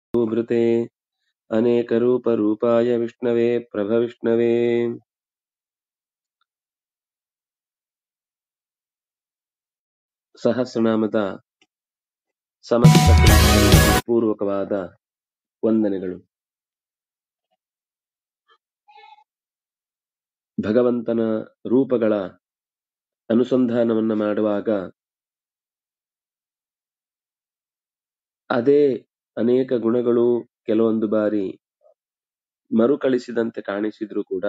ಭೃತೆ ಅನೇಕರೂಪರೂಪಾಯ ವಿಷ್ಣವೇ ಪ್ರಭವಿಷ್ಣವೇ ಸಹಸ್ರನಾಮದ ಸಮಸ್ತ ಕೃಷ್ಣರಿಗೆ ಪೂರ್ವಕವಾದ ವಂದನೆಗಳು ಭಗವಂತನ ರೂಪಗಳ ಅನುಸಂಧಾನವನ್ನ ಮಾಡುವಾಗ ಅದೇ ಅನೇಕ ಗುಣಗಳು ಕೆಲವೊಂದು ಬಾರಿ ಮರುಕಳಿಸಿದಂತೆ ಕಾಣಿಸಿದ್ರು ಕೂಡ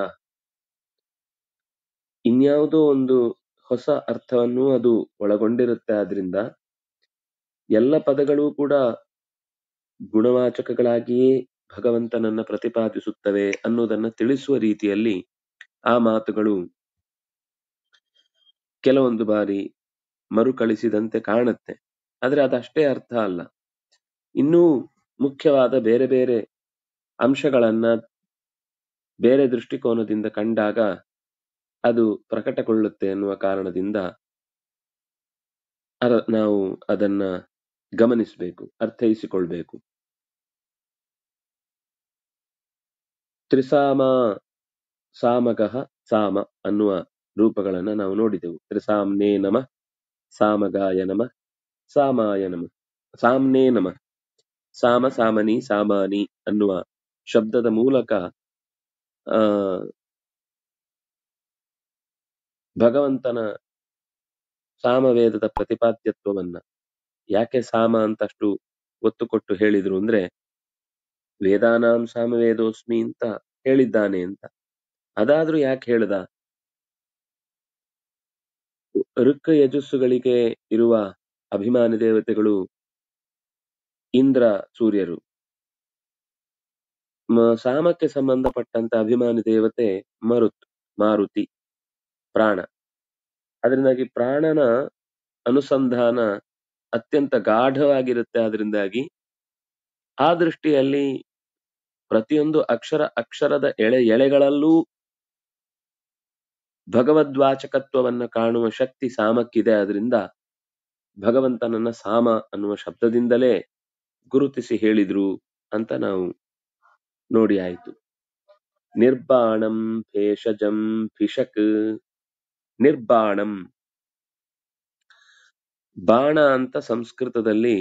ಇನ್ಯಾವುದೋ ಒಂದು ಹೊಸ ಅರ್ಥವನ್ನು ಅದು ಒಳಗೊಂಡಿರುತ್ತೆ ಆದ್ರಿಂದ ಎಲ್ಲ ಪದಗಳು ಕೂಡ ಗುಣವಾಚಕಗಳಾಗಿಯೇ ಭಗವಂತನನ್ನ ಪ್ರತಿಪಾದಿಸುತ್ತವೆ ಅನ್ನೋದನ್ನ ತಿಳಿಸುವ ರೀತಿಯಲ್ಲಿ ಆ ಮಾತುಗಳು ಕೆಲವೊಂದು ಬಾರಿ ಮರುಕಳಿಸಿದಂತೆ ಕಾಣುತ್ತೆ ಆದ್ರೆ ಅದಷ್ಟೇ ಅರ್ಥ ಅಲ್ಲ ಇನ್ನೂ ಮುಖ್ಯವಾದ ಬೇರೆ ಬೇರೆ ಅಂಶಗಳನ್ನ ಬೇರೆ ದೃಷ್ಟಿಕೋನದಿಂದ ಕಂಡಾಗ ಅದು ಪ್ರಕಟಗೊಳ್ಳುತ್ತೆ ಎನ್ನುವ ಕಾರಣದಿಂದ ಅರ- ನಾವು ಅದನ್ನ ಗಮನಿಸಬೇಕು ಅರ್ಥೈಸಿಕೊಳ್ಬೇಕು ತ್ರಿಸಾಮ ಸಾಮಗಃ ಸಾಮ ಅನ್ನುವ ರೂಪಗಳನ್ನ ನಾವು ನೋಡಿದೆವು ತ್ರಿಸಾಮ್ನೇ ನಮಃ ಸಾಮಗಾಯ ನಮಃ ಸಾಮಾಯ ನಮಃ ಸಾಮ್ನೇ ನಮಃ ಸಾಮ ಸಾಮನಿ ಸಾಮಾನಿ ಅನ್ನುವ ಶಬ್ದದ ಮೂಲಕ ಆ ಭಗವಂತನ ಸಾಮವೇದದ ಪ್ರತಿಪಾದ್ಯತ್ವವನ್ನ ಯಾಕೆ ಸಾಮ ಅಂತ ಅಷ್ಟು ಒತ್ತು ಕೊಟ್ಟು ಹೇಳಿದ್ರು ಅಂದ್ರೆ ವೇದಾನಾಂ ಸಾಮವೇದೋಸ್ಮಿ ಅಂತ ಹೇಳಿದ್ದಾನೆ ಅಂತ ಅದಾದ್ರೂ ಯಾಕೆ ಹೇಳ್ದ ಋಕ್ಕ ಯಜಸ್ಸುಗಳಿಗೆ ಇರುವ ಅಭಿಮಾನಿ ದೇವತೆಗಳು ಇಂದ್ರ ಸೂರ್ಯರು ಮ- ಸಾಮಕ್ಕೆ ಸಂಬಂಧಪಟ್ಟಂತ ಅಭಿಮಾನಿ ದೇವತೆ ಮರುತ್ ಮಾರುತಿ ಪ್ರಾಣ ಅದರಿಂದಾಗಿ ಪ್ರಾಣನ ಅನುಸಂಧಾನ ಅತ್ಯಂತ ಗಾಢವಾಗಿರುತ್ತೆ ಅದರಿಂದಾಗಿ ಆ ದೃಷ್ಟಿಯಲ್ಲಿ ಪ್ರತಿಯೊಂದು ಅಕ್ಷರ ಅಕ್ಷರದ ಎಳೆ ಎಳೆಗಳಲ್ಲೂ ಭಗವದ್ವಾಚಕತ್ವವನ್ನ ಕಾಣುವ ಶಕ್ತಿ ಸಾಮಕ್ಕಿದೆ ಅದರಿಂದ ಭಗವಂತನನ್ನ ಸಾಮ ಅನ್ನುವ ಶಬ್ದದಿಂದಲೇ ಗುರುತಿಸಿ ಹೇಳಿದ್ರು ಅಂತ ನಾವು ನೋಡಿ ಆಯ್ತು ನಿರ್ಬಾಣಂ ಭೇಷಜಂ ಭಿಷಕ್ ನಿರ್ಬಾಣಂ ಬಾಣ ಅಂತ ಸಂಸ್ಕೃತದಲ್ಲಿ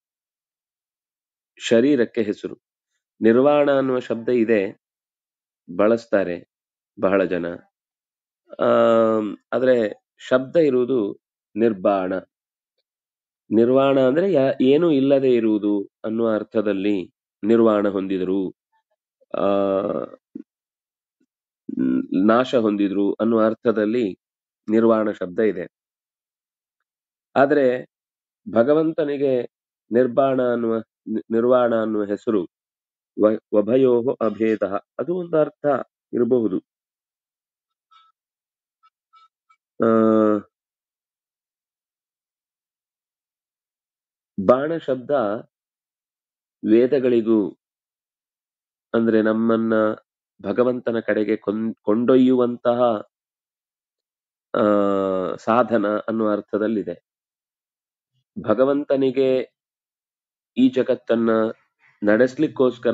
ಶರೀರಕ್ಕೆ ಹೆಸರು ನಿರ್ವಾಣ ಅನ್ನುವ ಶಬ್ದ ಇದೆ ಬಳಸ್ತಾರೆ ಬಹಳ ಜನ ಆಮ್, ಆದ್ರೆ ಶಬ್ದ ಇರುವುದು ನಿರ್ಬಾಣ ನಿರ್ವಾಣ ಅಂದ್ರೆ ಯಾ- ಏನೂ ಇಲ್ಲದೆ ಇರುವುದು ಅನ್ನುವ ಅರ್ಥದಲ್ಲಿ ನಿರ್ವಾಣ ಹೊಂದಿದರು ಆ ನ್- ನಾಶ ಹೊಂದಿದ್ರು ಅನ್ನುವ ಅರ್ಥದಲ್ಲಿ ನಿರ್ವಾಣ ಶಬ್ದ ಇದೆ ಆದ್ರೆ ಭಗವಂತನಿಗೆ ನಿರ್ಬಾಣ ಅನ್ನುವ ನಿ- ನಿರ್ವಾಣ ಅನ್ನುವ ಹೆಸರು ವ- ವಭಯೋ ಅಭೇದ ಅದು ಒಂದು ಅರ್ಥ ಇರಬಹುದು ಆ ಬಾಣ ಶಬ್ದ ವೇದಗಳಿಗೂ ಅಂದ್ರೆ ನಮ್ಮನ್ನ ಭಗವಂತನ ಕಡೆಗೆ ಕೊಂಡ್ ಕೊಂಡೊಯ್ಯುವಂತಹ ಆ ಸಾಧನ ಅನ್ನುವ ಅರ್ಥದಲ್ಲಿದೆ ಭಗವಂತನಿಗೆ ಈ ಜಗತ್ತನ್ನ ನಡೆಸ್ಲಿಕ್ಕೋಸ್ಕರ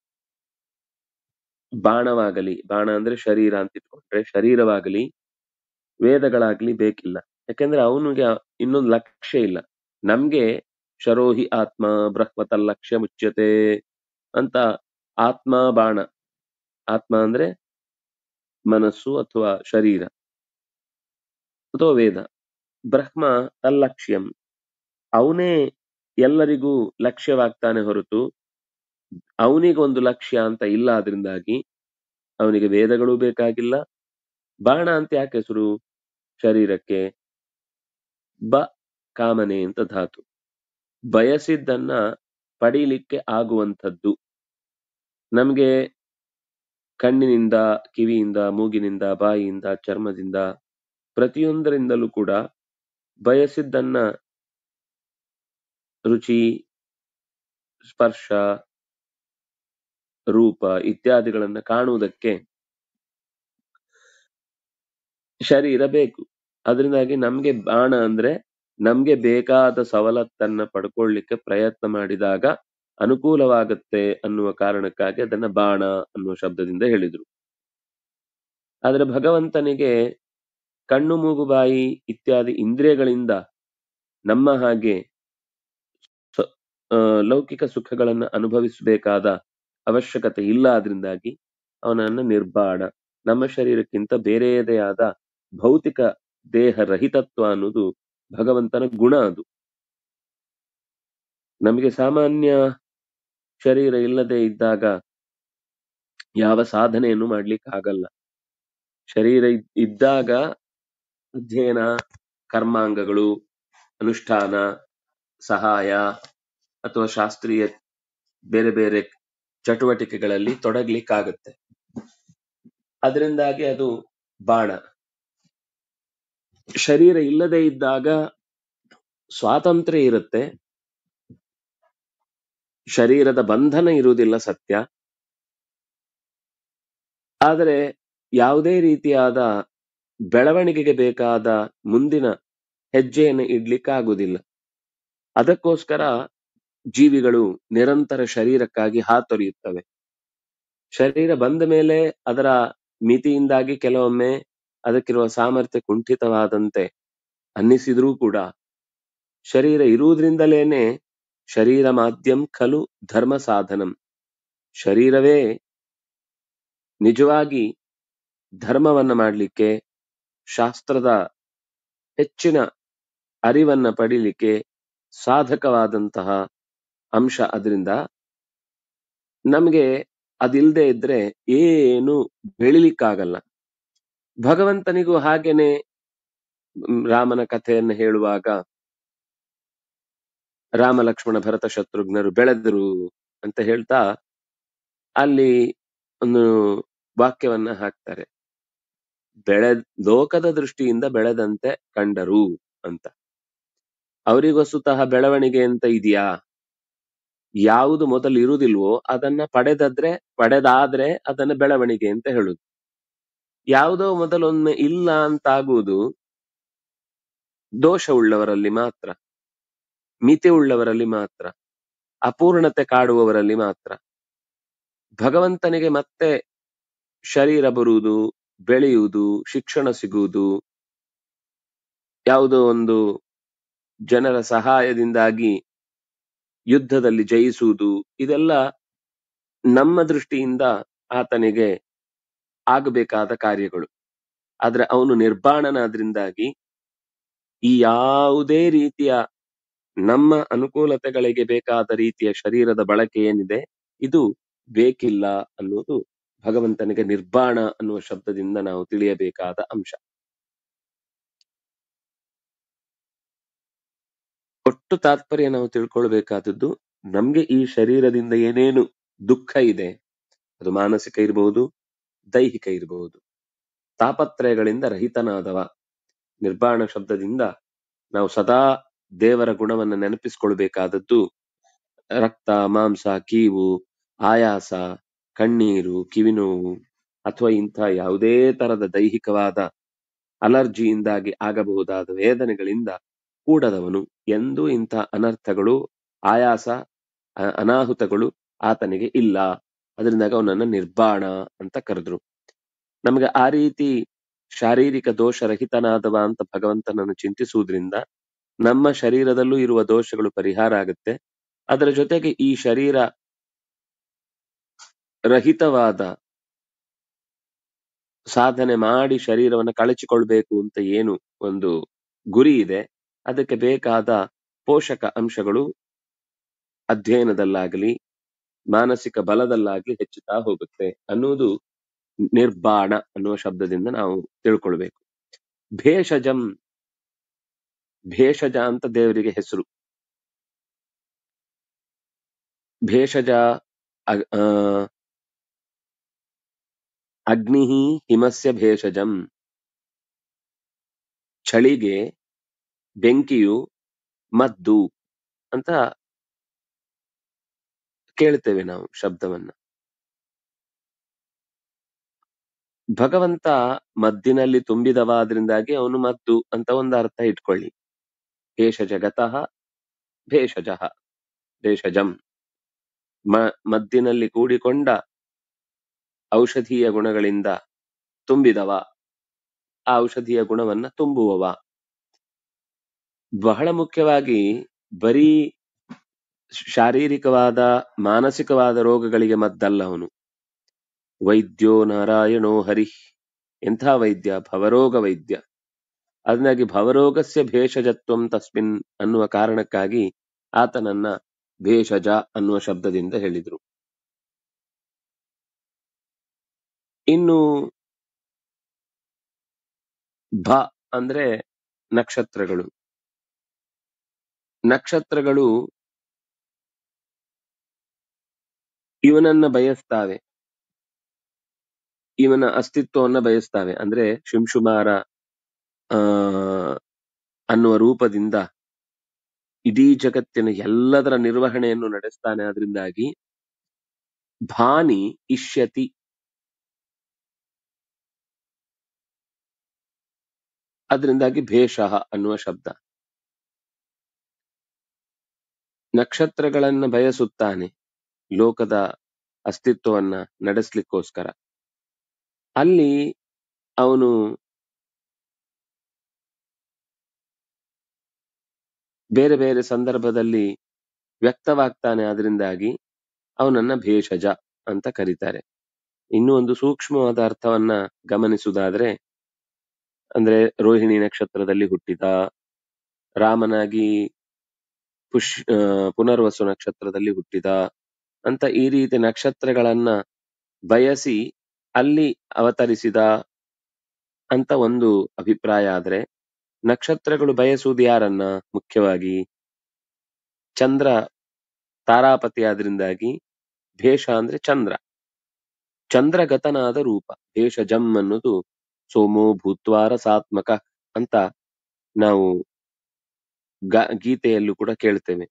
ಬಾಣವಾಗಲಿ ಬಾಣ ಅಂದ್ರೆ ಶರೀರ ಅಂತ ಇಟ್ಕೊಂಡ್ರೆ ಶರೀರವಾಗಲಿ ವೇದಗಳಾಗ್ಲಿ ಬೇಕಿಲ್ಲ ಯಾಕಂದ್ರೆ ಅವನಿಗೆ ಇನ್ನೊಂದು ಲಕ್ಷ್ಯ ಇಲ್ಲ ನಮ್ಗೆ ಶರೋಹಿ ಆತ್ಮ ಬ್ರಹ್ಮತಲ್ ಲಕ್ಷ್ಯ ಮುಚ್ಯತೆ ಅಂತ ಆತ್ಮ ಬಾಣ ಆತ್ಮ ಅಂದ್ರೆ ಮನಸ್ಸು ಅಥವಾ ಶರೀರ ಅಥವಾ ವೇದ ಬ್ರಹ್ಮ ತಲ್ಲಕ್ಷ್ಯಂ ಅವನೇ ಎಲ್ಲರಿಗೂ ಲಕ್ಷ್ಯವಾಗ್ತಾನೆ ಹೊರತು ಅವನಿಗೊಂದು ಲಕ್ಷ್ಯ ಅಂತ ಇಲ್ಲ ಅದರಿಂದಾಗಿ ಅವನಿಗೆ ವೇದಗಳು ಬೇಕಾಗಿಲ್ಲ ಬಾಣ ಅಂತ ಯಾಕೆ ಹೆಸರು ಶರೀರಕ್ಕೆ ಬ ಕಾಮನೆ ಅಂತ ಧಾತು ಬಯಸಿದ್ದನ್ನ ಪಡೀಲಿಕ್ಕೆ ಆಗುವಂಥದ್ದು ನಮ್ಗೆ ಕಣ್ಣಿನಿಂದ ಕಿವಿಯಿಂದ ಮೂಗಿನಿಂದ ಬಾಯಿಯಿಂದ ಚರ್ಮದಿಂದ ಪ್ರತಿಯೊಂದರಿಂದಲೂ ಕೂಡ ಬಯಸಿದ್ದನ್ನ ರುಚಿ ಸ್ಪರ್ಶ ರೂಪ ಇತ್ಯಾದಿಗಳನ್ನ ಕಾಣುವುದಕ್ಕೆ ಶರೀರ ಬೇಕು ಅದರಿಂದಾಗಿ ನಮ್ಗೆ ಬಾಣ ಅಂದ್ರೆ ನಮ್ಗೆ ಬೇಕಾದ ಸವಲತ್ತನ್ನ ಪಡ್ಕೊಳ್ಳಿಕ್ಕೆ ಪ್ರಯತ್ನ ಮಾಡಿದಾಗ ಅನುಕೂಲವಾಗುತ್ತೆ ಅನ್ನುವ ಕಾರಣಕ್ಕಾಗಿ ಅದನ್ನ ಬಾಣ ಅನ್ನುವ ಶಬ್ದದಿಂದ ಹೇಳಿದ್ರು ಆದ್ರೆ ಭಗವಂತನಿಗೆ ಕಣ್ಣು ಮೂಗು ಬಾಯಿ ಇತ್ಯಾದಿ ಇಂದ್ರಿಯಗಳಿಂದ ನಮ್ಮ ಹಾಗೆ ಸ- ಆ, ಲೌಕಿಕ ಸುಖಗಳನ್ನು ಅನುಭವಿಸಬೇಕಾದ ಅವಶ್ಯಕತೆ ಇಲ್ಲ ಆದ್ರಿಂದಾಗಿ ಅವನನ್ನ ನಿರ್ಬಾಣ ನಮ್ಮ ಶರೀರಕ್ಕಿಂತ ಬೇರೆಯದೇ ಆದ ಭೌತಿಕ ದೇಹ ರಹಿತತ್ವ ಅನ್ನೋದು ಭಗವಂತನ ಗುಣ ಅದು ನಮಗೆ ಸಾಮಾನ್ಯ ಶರೀರ ಇಲ್ಲದೆ ಇದ್ದಾಗ ಯಾವ ಸಾಧನೆಯನ್ನು ಮಾಡ್ಲಿಕ್ಕೆ ಆಗಲ್ಲ ಶರೀರ ಇದ್- ಇದ್ದಾಗ ಅಧ್ಯಯನ ಕರ್ಮಾಂಗಗಳು ಅನುಷ್ಠಾನ ಸಹಾಯ ಅಥವಾ ಶಾಸ್ತ್ರೀಯ ಬೇರೆ ಬೇರೆ ಚಟುವಟಿಕೆಗಳಲ್ಲಿ ತೊಡಗ್ಲಿಕ್ಕಾಗತ್ತೆ ಅದರಿಂದಾಗಿ ಅದು ಬಾಣ ಶರೀರ ಇಲ್ಲದೆ ಇದ್ದಾಗ ಸ್ವಾತಂತ್ರ್ಯ ಇರುತ್ತೆ ಶರೀರದ ಬಂಧನ ಇರುವುದಿಲ್ಲ ಸತ್ಯ ಆದರೆ ಯಾವುದೇ ರೀತಿಯಾದ ಬೆಳವಣಿಗೆಗೆ ಬೇಕಾದ ಮುಂದಿನ ಹೆಜ್ಜೆಯನ್ನು ಇಡ್ಲಿಕ್ಕಾಗುವುದಿಲ್ಲ ಅದಕ್ಕೋಸ್ಕರ ಜೀವಿಗಳು ನಿರಂತರ ಶರೀರಕ್ಕಾಗಿ ಹಾತೊರೆಯುತ್ತವೆ ಶರೀರ ಬಂದ ಮೇಲೆ ಅದರ ಮಿತಿಯಿಂದಾಗಿ ಕೆಲವೊಮ್ಮೆ ಅದಕ್ಕಿರುವ ಸಾಮರ್ಥ್ಯ ಕುಂಠಿತವಾದಂತೆ ಅನ್ನಿಸಿದ್ರೂ ಕೂಡ ಶರೀರ ಇರುವುದರಿಂದಲೇನೆ ಶರೀರ ಮಾಧ್ಯಂ ಖಲು ಧರ್ಮ ಸಾಧನಂ ಶರೀರವೇ ನಿಜವಾಗಿ ಧರ್ಮವನ್ನ ಮಾಡಲಿಕ್ಕೆ ಶಾಸ್ತ್ರದ ಹೆಚ್ಚಿನ ಅರಿವನ್ನ ಪಡಿಲಿಕ್ಕೆ ಸಾಧಕವಾದಂತಹ ಅಂಶ ಅದರಿಂದ ನಮಗೆ ಅದಿಲ್ಲದೆ ಇದ್ರೆ ಏನು ಬೆಳಿಲಿಕ್ಕಾಗಲ್ಲ ಭಗವಂತನಿಗೂ ಹಾಗೇನೆ ಮ್, ರಾಮನ ಕಥೆಯನ್ನು ಹೇಳುವಾಗ ರಾಮ ಲಕ್ಷ್ಮಣ ಭರತ ಶತ್ರುಘ್ನರು ಬೆಳೆದರು ಅಂತ ಹೇಳ್ತಾ ಅಲ್ಲಿ ಒಂದು ವಾಕ್ಯವನ್ನ ಹಾಕ್ತಾರೆ ಬೆಳೆ ಲೋಕದ ದೃಷ್ಟಿಯಿಂದ ಬೆಳೆದಂತೆ ಕಂಡರು ಅಂತ ಅವರಿಗೊಸುತಃ ಬೆಳವಣಿಗೆ ಅಂತ ಇದೆಯಾ ಯಾವುದು ಮೊದಲು ಇರುವುದಿಲ್ವೋ ಅದನ್ನ ಪಡೆದದ್ರೆ ಪಡೆದಾದ್ರೆ ಅದನ್ನ ಬೆಳವಣಿಗೆ ಅಂತ ಹೇಳುದು ಯಾವುದೋ ಮೊದಲೊಮ್ಮೆ ಇಲ್ಲ ಅಂತಾಗುವುದು ದೋಷ ಉಳ್ಳವರಲ್ಲಿ ಮಾತ್ರ ಮಿತಿ ಉಳ್ಳವರಲ್ಲಿ ಮಾತ್ರ ಅಪೂರ್ಣತೆ ಕಾಡುವವರಲ್ಲಿ ಮಾತ್ರ ಭಗವಂತನಿಗೆ ಮತ್ತೆ ಶರೀರ ಬರುವುದು ಬೆಳೆಯುವುದು ಶಿಕ್ಷಣ ಸಿಗುವುದು ಯಾವುದೋ ಒಂದು ಜನರ ಸಹಾಯದಿಂದಾಗಿ ಯುದ್ಧದಲ್ಲಿ ಜಯಿಸುವುದು ಇದೆಲ್ಲ ನಮ್ಮ ದೃಷ್ಟಿಯಿಂದ ಆತನಿಗೆ ಆಗಬೇಕಾದ ಕಾರ್ಯಗಳು ಆದ್ರೆ ಅವನು ನಿರ್ಬಾಣನಾದ್ರಿಂದಾಗಿ ಈ ಯಾವುದೇ ರೀತಿಯ ನಮ್ಮ ಅನುಕೂಲತೆಗಳಿಗೆ ಬೇಕಾದ ರೀತಿಯ ಶರೀರದ ಬಳಕೆ ಏನಿದೆ ಇದು ಬೇಕಿಲ್ಲ ಅನ್ನೋದು ಭಗವಂತನಿಗೆ ನಿರ್ಬಾಣ ಅನ್ನುವ ಶಬ್ದದಿಂದ ನಾವು ತಿಳಿಯಬೇಕಾದ ಅಂಶ ಒಟ್ಟು ತಾತ್ಪರ್ಯ ನಾವು ತಿಳ್ಕೊಳ್ಬೇಕಾದದ್ದು ನಮ್ಗೆ ಈ ಶರೀರದಿಂದ ಏನೇನು ದುಃಖ ಇದೆ ಅದು ಮಾನಸಿಕ ಇರಬಹುದು ದೈಹಿಕ ಇರಬಹುದು ತಾಪತ್ರಯಗಳಿಂದ ರಹಿತನಾದವ ನಿರ್ಬಾಣ ಶಬ್ದದಿಂದ ನಾವು ಸದಾ ದೇವರ ಗುಣವನ್ನು ನೆನಪಿಸ್ಕೊಳ್ಬೇಕಾದದ್ದು ರಕ್ತ ಮಾಂಸ ಕೀವು ಆಯಾಸ ಕಣ್ಣೀರು ಕಿವಿನೋವು ಅಥವಾ ಇಂಥ ಯಾವುದೇ ತರದ ದೈಹಿಕವಾದ ಅಲರ್ಜಿಯಿಂದಾಗಿ ಆಗಬಹುದಾದ ವೇದನೆಗಳಿಂದ ಕೂಡದವನು ಎಂದೂ ಇಂಥ ಅನರ್ಥಗಳು ಆಯಾಸ ಅ- ಅನಾಹುತಗಳು ಆತನಿಗೆ ಇಲ್ಲ ಅದರಿಂದಾಗ ಅವನನ್ನ ನಿರ್ಬಾಣ ಅಂತ ಕರೆದ್ರು ನಮಗೆ ಆ ರೀತಿ ಶಾರೀರಿಕ ದೋಷರಹಿತನಾದವ ಅಂತ ಭಗವಂತನನ್ನು ಚಿಂತಿಸುವುದರಿಂದ ನಮ್ಮ ಶರೀರದಲ್ಲೂ ಇರುವ ದೋಷಗಳು ಪರಿಹಾರ ಆಗುತ್ತೆ ಅದರ ಜೊತೆಗೆ ಈ ಶರೀರ ರಹಿತವಾದ ಸಾಧನೆ ಮಾಡಿ ಶರೀರವನ್ನು ಕಳಚಿಕೊಳ್ಬೇಕು ಅಂತ ಏನು ಒಂದು ಗುರಿ ಇದೆ ಅದಕ್ಕೆ ಬೇಕಾದ ಪೋಷಕ ಅಂಶಗಳು ಅಧ್ಯಯನದಲ್ಲಾಗಲಿ ಮಾನಸಿಕ ಬಲದಲ್ಲಾಗ್ಲಿ ಹೆಚ್ಚುತ್ತಾ ಹೋಗುತ್ತೆ ಅನ್ನುವುದು ನಿರ್ಬಾಣ ಅನ್ನುವ ಶಬ್ದದಿಂದ ನಾವು ತಿಳ್ಕೊಳ್ಬೇಕು ಭೇಷಜಂ ಭೇಷಜ ಅಂತ ದೇವರಿಗೆ ಹೆಸರು ಭೇಷಜ ಅಗ್- ಆ, ಅಗ್ನಿ ಹಿಮಸ್ಯ ಭೇಷಜಂ ಚಳಿಗೆ ಬೆಂಕಿಯು ಮದ್ದು ಅಂತ ಕೇಳ್ತೇವೆ ನಾವು ಶಬ್ದವನ್ನ ಭಗವಂತ ಮದ್ದಿನಲ್ಲಿ ತುಂಬಿದವಾದ್ರಿಂದಾಗಿ ಅವನು ಮದ್ದು ಅಂತ ಒಂದು ಅರ್ಥ ಇಟ್ಕೊಳ್ಳಿ ಭೇಷಜಗತಃ ಭೇಷಜ ಭೇಷಜಂ ಮ ಮದ್ದಿನಲ್ಲಿ ಕೂಡಿಕೊಂಡ ಔಷಧೀಯ ಗುಣಗಳಿಂದ ತುಂಬಿದವ ಆ ಔಷಧೀಯ ಗುಣವನ್ನ ತುಂಬುವವ ಬಹಳ ಮುಖ್ಯವಾಗಿ ಬರೀ ಶಾರೀರಿಕವಾದ ಮಾನಸಿಕವಾದ ರೋಗಗಳಿಗೆ ಮದ್ದಲ್ಲ ಅವನು ವೈದ್ಯೋ ನಾರಾಯಣೋ ಹರಿ ಎಂಥ ವೈದ್ಯ ಭವರೋಗ ವೈದ್ಯ ಅದನ್ನಾಗಿ ಭವರೋಗಸ್ಯ ಭೇಷಜತ್ವಂ ತಸ್ಮಿನ್ ಅನ್ನುವ ಕಾರಣಕ್ಕಾಗಿ ಆತನನ್ನ ಭೇಷಜ ಅನ್ನುವ ಶಬ್ದದಿಂದ ಹೇಳಿದ್ರು ಇನ್ನು ಭ ಅಂದ್ರೆ ನಕ್ಷತ್ರಗಳು ನಕ್ಷತ್ರಗಳು ಇವನನ್ನ ಬಯಸ್ತಾವೆ ಇವನ ಅಸ್ತಿತ್ವವನ್ನ ಬಯಸ್ತಾವೆ ಅಂದ್ರೆ ಶಿಂಶುಮಾರ ಆ ಅನ್ನುವ ರೂಪದಿಂದ ಇಡೀ ಜಗತ್ತಿನ ಎಲ್ಲದರ ನಿರ್ವಹಣೆಯನ್ನು ನಡೆಸ್ತಾನೆ ಅದರಿಂದಾಗಿ ಭಾನಿ ಇಷ್ಯತಿ ಅದರಿಂದಾಗಿ ಭೇಷಃ ಅನ್ನುವ ಶಬ್ದ ನಕ್ಷತ್ರಗಳನ್ನ ಬಯಸುತ್ತಾನೆ ಲೋಕದ ಅಸ್ತಿತ್ವವನ್ನ ನಡೆಸ್ಲಿಕ್ಕೋಸ್ಕರ ಅಲ್ಲಿ ಅವನು ಬೇರೆ ಬೇರೆ ಸಂದರ್ಭದಲ್ಲಿ ವ್ಯಕ್ತವಾಗ್ತಾನೆ ಅದರಿಂದಾಗಿ ಅವನನ್ನ ಭೇಷಜ ಅಂತ ಕರೀತಾರೆ ಇನ್ನೂ ಒಂದು ಸೂಕ್ಷ್ಮವಾದ ಅರ್ಥವನ್ನ ಗಮನಿಸುವುದಾದ್ರೆ ಅಂದ್ರೆ ರೋಹಿಣಿ ನಕ್ಷತ್ರದಲ್ಲಿ ಹುಟ್ಟಿದ ರಾಮನಾಗಿ ಪುಷ್ ಆ, ಪುನರ್ವಸು ನಕ್ಷತ್ರದಲ್ಲಿ ಹುಟ್ಟಿದ ಅಂತ ಈ ರೀತಿ ನಕ್ಷತ್ರಗಳನ್ನ ಬಯಸಿ ಅಲ್ಲಿ ಅವತರಿಸಿದ ಅಂತ ಒಂದು ಅಭಿಪ್ರಾಯ ಆದ್ರೆ ನಕ್ಷತ್ರಗಳು ಬಯಸುವುದು ಯಾರನ್ನ ಮುಖ್ಯವಾಗಿ ಚಂದ್ರ ತಾರಾಪತಿ ಆದ್ರಿಂದಾಗಿ ಭೇಷ ಅಂದ್ರೆ ಚಂದ್ರ ಚಂದ್ರಗತನಾದ ರೂಪ ಭೇಷಜಂ ಅನ್ನೋದು ಸೋಮೋ ಭೂತ್ವಾರ ಸಾತ್ಮಕ ಅಂತ ನಾವು ಗ- ಗೀತೆಯಲ್ಲೂ ಕೂಡ ಕೇಳ್ತೇವೆ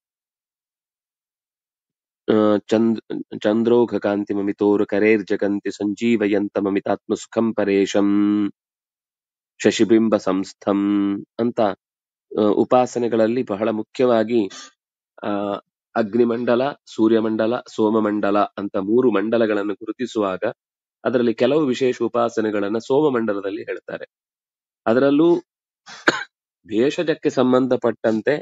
ಆ, ಚಂದ್ ಚಂದ್ರೋಘ ಕಾಂತಿ ಮಮಿತೋರು ಕರೇರ್ ಜಗಂತಿ ಸಂಜೀವಯಂತ ಮಮಿತಾತ್ಮ ಸುಖಂ ಪರೇಶಂ ಶಶಿಬಿಂಬ ಸಂಸ್ಥಂ ಅಂತ ಆ, ಉಪಾಸನೆಗಳಲ್ಲಿ ಬಹಳ ಮುಖ್ಯವಾಗಿ ಆ ಅಗ್ನಿಮಂಡಲ ಸೂರ್ಯಮಂಡಲ ಸೋಮಮಂಡಲ ಅಂತ ಮೂರು ಮಂಡಲಗಳನ್ನು ಗುರುತಿಸುವಾಗ ಅದರಲ್ಲಿ ಕೆಲವು ವಿಶೇಷ ಉಪಾಸನೆಗಳನ್ನ ಸೋಮಮಂಡಲದಲ್ಲಿ ಹೇಳ್ತಾರೆ ಅದರಲ್ಲೂ ಭೇಷಜಕ್ಕೆ ಸಂಬಂಧಪಟ್ಟಂತೆ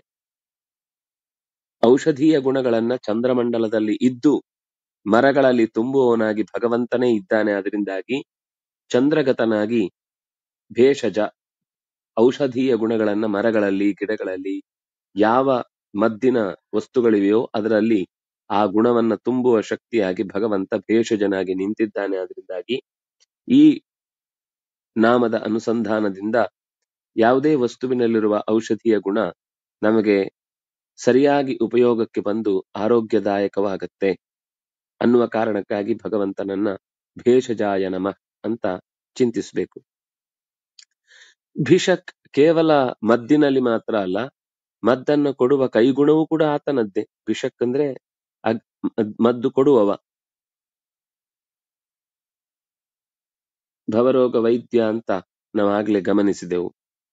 ಔಷಧೀಯ ಗುಣಗಳನ್ನ ಚಂದ್ರಮಂಡಲದಲ್ಲಿ ಇದ್ದು ಮರಗಳಲ್ಲಿ ತುಂಬುವವನಾಗಿ ಭಗವಂತನೇ ಇದ್ದಾನೆ ಅದರಿಂದಾಗಿ ಚಂದ್ರಗತನಾಗಿ ಭೇಷಜ ಔಷಧೀಯ ಗುಣಗಳನ್ನ ಮರಗಳಲ್ಲಿ ಗಿಡಗಳಲ್ಲಿ ಯಾವ ಮದ್ದಿನ ವಸ್ತುಗಳಿವೆಯೋ ಅದರಲ್ಲಿ ಆ ಗುಣವನ್ನ ತುಂಬುವ ಶಕ್ತಿಯಾಗಿ ಭಗವಂತ ಭೇಷಜನಾಗಿ ನಿಂತಿದ್ದಾನೆ ಅದರಿಂದಾಗಿ ಈ ನಾಮದ ಅನುಸಂಧಾನದಿಂದ ಯಾವುದೇ ವಸ್ತುವಿನಲ್ಲಿರುವ ಔಷಧೀಯ ಗುಣ ನಮಗೆ ಸರಿಯಾಗಿ ಉಪಯೋಗಕ್ಕೆ ಬಂದು ಆರೋಗ್ಯದಾಯಕವಾಗತ್ತೆ ಅನ್ನುವ ಕಾರಣಕ್ಕಾಗಿ ಭಗವಂತನನ್ನ ಭೇಷಜಾಯ ನಮಃ ಅಂತ ಚಿಂತಿಸಬೇಕು ಭಿಷಕ್ ಕೇವಲ ಮದ್ದಿನಲ್ಲಿ ಮಾತ್ರ ಅಲ್ಲ ಮದ್ದನ್ನು ಕೊಡುವ ಕೈಗುಣವೂ ಕೂಡ ಆತನದ್ದೇ ಭಿಷಕ್ ಅಂದ್ರೆ ಅಗ್- ಮದ್- ಮದ್ದು ಕೊಡುವವ ಭವರೋಗ ವೈದ್ಯ ಅಂತ ನಾವಾಗ್ಲೇ ಗಮನಿಸಿದೆವು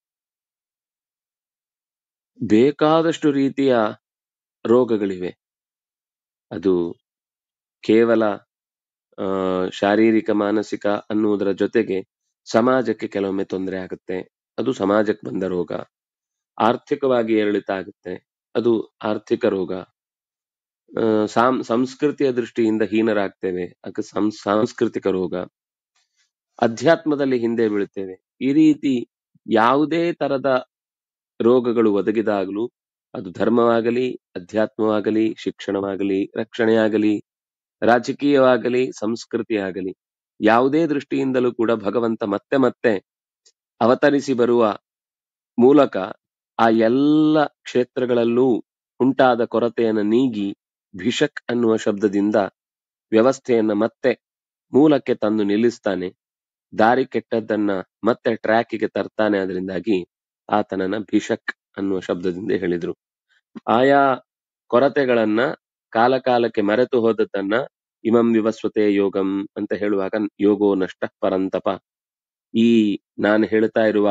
ಬೇಕಾದಷ್ಟು ರೀತಿಯ ರೋಗಗಳಿವೆ ಅದು ಕೇವಲ ಆ, ಶಾರೀರಿಕ ಮಾನಸಿಕ ಅನ್ನುವುದರ ಜೊತೆಗೆ ಸಮಾಜಕ್ಕೆ ಕೆಲವೊಮ್ಮೆ ತೊಂದರೆ ಆಗುತ್ತೆ ಅದು ಸಮಾಜಕ್ಕೆ ಬಂದ ರೋಗ ಆರ್ಥಿಕವಾಗಿ ಏರಿಳಿತ ಆಗುತ್ತೆ ಅದು ಆರ್ಥಿಕ ರೋಗ ಆ, ಸಾಂ ಸಂಸ್ಕೃತಿಯ ದೃಷ್ಟಿಯಿಂದ ಹೀನರಾಗ್ತೇವೆ ಅದು ಸಂ ಸಾಂಸ್ಕೃತಿಕ ರೋಗ ಅಧ್ಯಾತ್ಮದಲ್ಲಿ ಹಿಂದೆ ಬೀಳ್ತೇವೆ ಈ ರೀತಿ ಯಾವುದೇ ತರದ ರೋಗಗಳು ಒದಗಿದಾಗಲೂ ಅದು ಧರ್ಮವಾಗಲಿ ಅಧ್ಯಾತ್ಮವಾಗಲಿ ಶಿಕ್ಷಣವಾಗಲಿ ರಕ್ಷಣೆಯಾಗಲಿ ರಾಜಕೀಯವಾಗಲಿ ಸಂಸ್ಕೃತಿ ಆಗಲಿ ಯಾವುದೇ ದೃಷ್ಟಿಯಿಂದಲೂ ಕೂಡ ಭಗವಂತ ಮತ್ತೆ ಮತ್ತೆ ಅವತರಿಸಿ ಬರುವ ಮೂಲಕ ಆ ಎಲ್ಲ ಕ್ಷೇತ್ರಗಳಲ್ಲೂ ಉಂಟಾದ ಕೊರತೆಯನ್ನು ನೀಗಿ ಭಿಷಕ್ ಅನ್ನುವ ಶಬ್ದದಿಂದ ವ್ಯವಸ್ಥೆಯನ್ನ ಮತ್ತೆ ಮೂಲಕ್ಕೆ ತಂದು ನಿಲ್ಲಿಸ್ತಾನೆ ದಾರಿ ಕೆಟ್ಟದ್ದನ್ನ ಮತ್ತೆ ಟ್ರ್ಯಾಕಿಗೆ ತರ್ತಾನೆ ಅದರಿಂದಾಗಿ ಆತನನ್ನ ಭಿಷಕ್ ಅನ್ನುವ ಶಬ್ದದಿಂದ ಹೇಳಿದ್ರು ಆಯಾ ಕೊರತೆಗಳನ್ನ ಕಾಲ ಕಾಲಕ್ಕೆ ಮರೆತು ಹೋದದ್ದನ್ನ ಇಮಂ ವಿವಸ್ವತೆ ಯೋಗಂ ಅಂತ ಹೇಳುವಾಗ ಯೋಗೋ ನಷ್ಟ ಪರಂತಪ ಈ ನಾನು ಹೇಳ್ತಾ ಇರುವ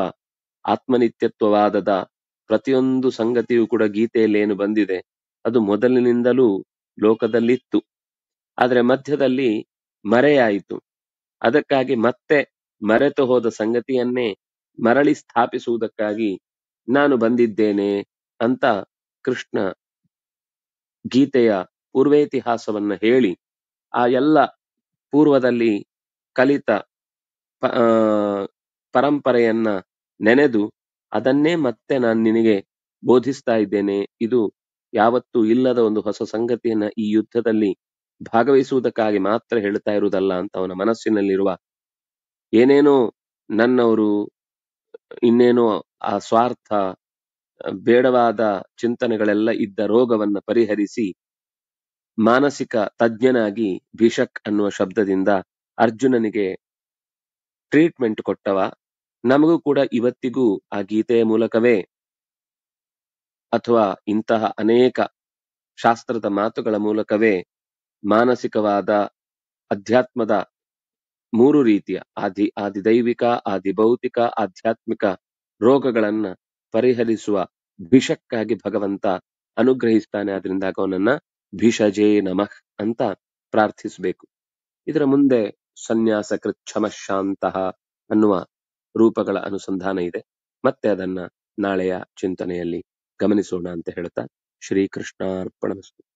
ಆತ್ಮನಿತ್ಯತ್ವವಾದದ ಪ್ರತಿಯೊಂದು ಸಂಗತಿಯೂ ಕೂಡ ಗೀತೆಯಲ್ಲಿ ಏನು ಬಂದಿದೆ ಅದು ಮೊದಲಿನಿಂದಲೂ ಲೋಕದಲ್ಲಿತ್ತು ಆದ್ರೆ ಮಧ್ಯದಲ್ಲಿ ಮರೆಯಾಯಿತು ಅದಕ್ಕಾಗಿ ಮತ್ತೆ ಮರೆತು ಹೋದ ಸಂಗತಿಯನ್ನೇ ಮರಳಿ ಸ್ಥಾಪಿಸುವುದಕ್ಕಾಗಿ ನಾನು ಬಂದಿದ್ದೇನೆ ಅಂತ ಕೃಷ್ಣ ಗೀತೆಯ ಪೂರ್ವೇತಿಹಾಸವನ್ನ ಹೇಳಿ ಆ ಎಲ್ಲ ಪೂರ್ವದಲ್ಲಿ ಕಲಿತ ಪ- ಆ, ಪರಂಪರೆಯನ್ನ ನೆನೆದು ಅದನ್ನೇ ಮತ್ತೆ ನಾನು ನಿನಗೆ ಬೋಧಿಸ್ತಾ ಇದ್ದೇನೆ ಇದು ಯಾವತ್ತೂ ಇಲ್ಲದ ಒಂದು ಹೊಸ ಸಂಗತಿಯನ್ನ ಈ ಯುದ್ಧದಲ್ಲಿ ಭಾಗವಹಿಸುವುದಕ್ಕಾಗಿ ಮಾತ್ರ ಹೇಳ್ತಾ ಇರುವುದಲ್ಲ ಅಂತ ಅವನ ಮನಸ್ಸಿನಲ್ಲಿರುವ ಏನೇನೋ ನನ್ನವರು ಇನ್ನೇನೋ ಆ ಸ್ವಾರ್ಥ ಬೇಡವಾದ ಚಿಂತನೆಗಳೆಲ್ಲ ಇದ್ದ ರೋಗವನ್ನ ಪರಿಹರಿಸಿ ಮಾನಸಿಕ ತಜ್ಞನಾಗಿ ಭಿಷಕ್ ಅನ್ನುವ ಶಬ್ದದಿಂದ ಅರ್ಜುನನಿಗೆ ಟ್ರೀಟ್ಮೆಂಟ್ ಕೊಟ್ಟವ ನಮಗೂ ಕೂಡ ಇವತ್ತಿಗೂ ಆ ಗೀತೆಯ ಮೂಲಕವೇ ಅಥವಾ ಇಂತಹ ಅನೇಕ ಶಾಸ್ತ್ರದ ಮಾತುಗಳ ಮೂಲಕವೇ ಮಾನಸಿಕವಾದ ಅಧ್ಯಾತ್ಮದ ಮೂರು ರೀತಿಯ ಆದಿ ಆದಿದೈವಿಕ ಆದಿಭೌತಿಕ ಆಧ್ಯಾತ್ಮಿಕ ರೋಗಗಳನ್ನ ಪರಿಹರಿಸುವ ಭಿಷಕ್ಕಾಗಿ ಭಗವಂತ ಅನುಗ್ರಹಿಸ್ತಾನೆ ಅದರಿಂದಾಗ ಅವನನ್ನ ಭಿಷಜೇ ನಮಃ ಅಂತ ಪ್ರಾರ್ಥಿಸಬೇಕು ಇದರ ಮುಂದೆ ಸನ್ಯಾಸ ಕೃಚ್ಛಮಶಾಂತಹ ಅನ್ನುವ ರೂಪಗಳ ಅನುಸಂಧಾನ ಇದೆ ಮತ್ತೆ ಅದನ್ನ ನಾಳೆಯ ಚಿಂತನೆಯಲ್ಲಿ ಗಮನಿಸೋಣ ಅಂತ ಹೇಳ್ತಾ ಶ್ರೀಕೃಷ್ಣಾರ್ಪಣಮಸ್ತು